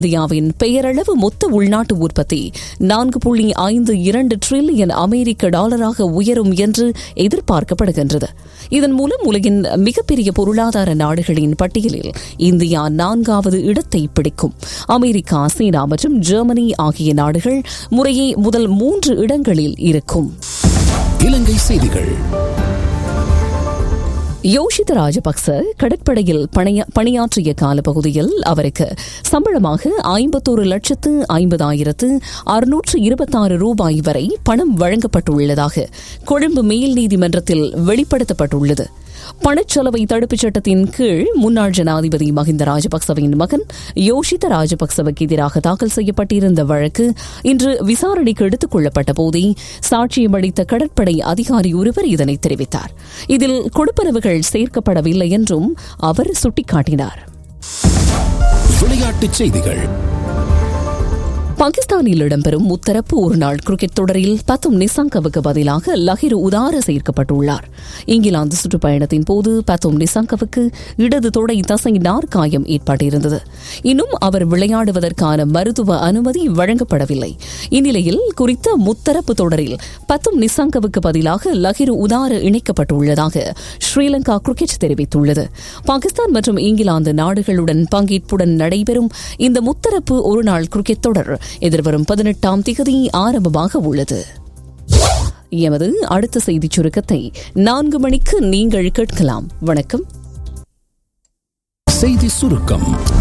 இந்தியாவின் பெயரளவு மொத்த உள்நாட்டு உற்பத்தி நான்கு புள்ளி ஐந்து இரண்டு டிரில்லியன் அமெரிக்க டாலராக உயரும் என்று எதிர்பார்க்கப்படுகின்றது இதன் மூலம் உலகின் மிகப்பெரிய பொருளாதார நாடுகளின் பட்டியலில் இந்தியா நான்காவது இடத்தை பிடிக்கும் அமெரிக்கா சீனா மற்றும் ஜெர்மனி ஆகிய நாடுகள் முறையே முதல் மூன்று இடங்களில் இருக்கும் இலங்கை செய்திகள் யோஷித ராஜபக்ச கடற்படையில் பணிய- பணியாற்றிய காலப்பகுதியில் அவருக்கு சம்பளமாக ஐம்பத்தோரு லட்சத்து ஐம்பதாயிரத்து அறுநூற்று இருபத்தாறு ரூபாய் வரை பணம் வழங்கப்பட்டுள்ளதாக கொழும்பு மேல் நீதிமன்றத்தில் வெளிப்படுத்தப்பட்டுள்ளது பணச்செலவை தடுப்புச் சட்டத்தின் கீழ் முன்னாள் ஜனாதிபதி மஹிந்த ராஜபக்சவின் மகன் யோஷித ராஜபக்சவுக்கு எதிராக தாக்கல் செய்யப்பட்டிருந்த வழக்கு இன்று விசாரணைக்கு எடுத்துக் கொள்ளப்பட்ட போதே சாட்சியம் அளித்த கடற்படை அதிகாரி ஒருவர் இதனை தெரிவித்தார் இதில் கொடுப்பனவுகள் சேர்க்கப்படவில்லை என்றும் அவர் சுட்டிக்காட்டினார் விளையாட்டுச் செய்திகள் பாகிஸ்தானில் இடம்பெறும் முத்தரப்பு ஒருநாள் கிரிக்கெட் தொடரில் பத்தும் நிசாங்கவுக்கு பதிலாக லஹிரு உதார சேர்க்கப்பட்டுள்ளார் இங்கிலாந்து சுற்றுப்பயணத்தின் போது பத்தும் நிசாங்கவுக்கு இடது தொடை தசை நாற்காயம் ஏற்பட்டிருந்தது இன்னும் அவர் விளையாடுவதற்கான மருத்துவ அனுமதி வழங்கப்படவில்லை இந்நிலையில் குறித்த முத்தரப்பு தொடரில் பத்தும் நிசாங்கவுக்கு பதிலாக லஹிரு உதார இணைக்கப்பட்டுள்ளதாக ஸ்ரீலங்கா கிரிக்கெட் தெரிவித்துள்ளது பாகிஸ்தான் மற்றும் இங்கிலாந்து நாடுகளுடன் பங்கேற்புடன் நடைபெறும் இந்த முத்தரப்பு ஒருநாள் கிரிக்கெட் தொடர் எதிர்வரும் பதினெட்டாம் திகதி ஆரம்பமாக உள்ளது எமது அடுத்த செய்திச் சுருக்கத்தை நான்கு மணிக்கு நீங்கள் கேட்கலாம் வணக்கம் செய்தி சுருக்கம்